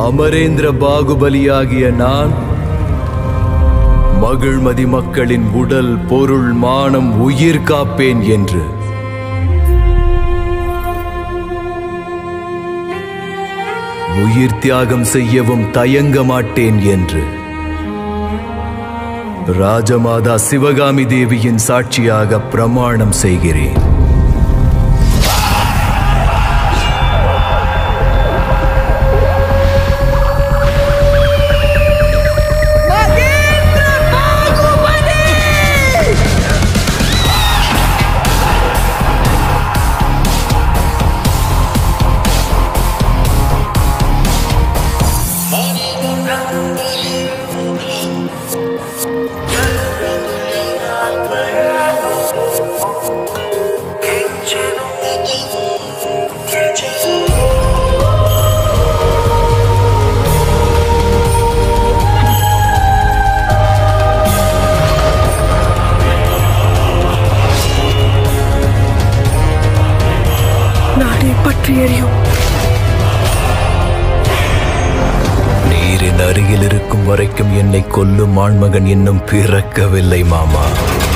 அமரேந்திர பாகுபலியாகிய நான் மகிழ்மதி மக்களின் உடல் பொருள் மானம் உயிர் காப்பேன் என்று உயிர் தியாகம் செய்யவும் தயங்க மாட்டேன் என்று ராஜமாதா சிவகாமி தேவியின் சாட்சியாக பிரமாணம் செய்கிறேன் நாடே பற்றி எரியும் நீரின் அருகில் இருக்கும் வரைக்கும் என்னை கொல்லும் ஆண்மகன் இன்னும் பிறக்கவில்லை மாமா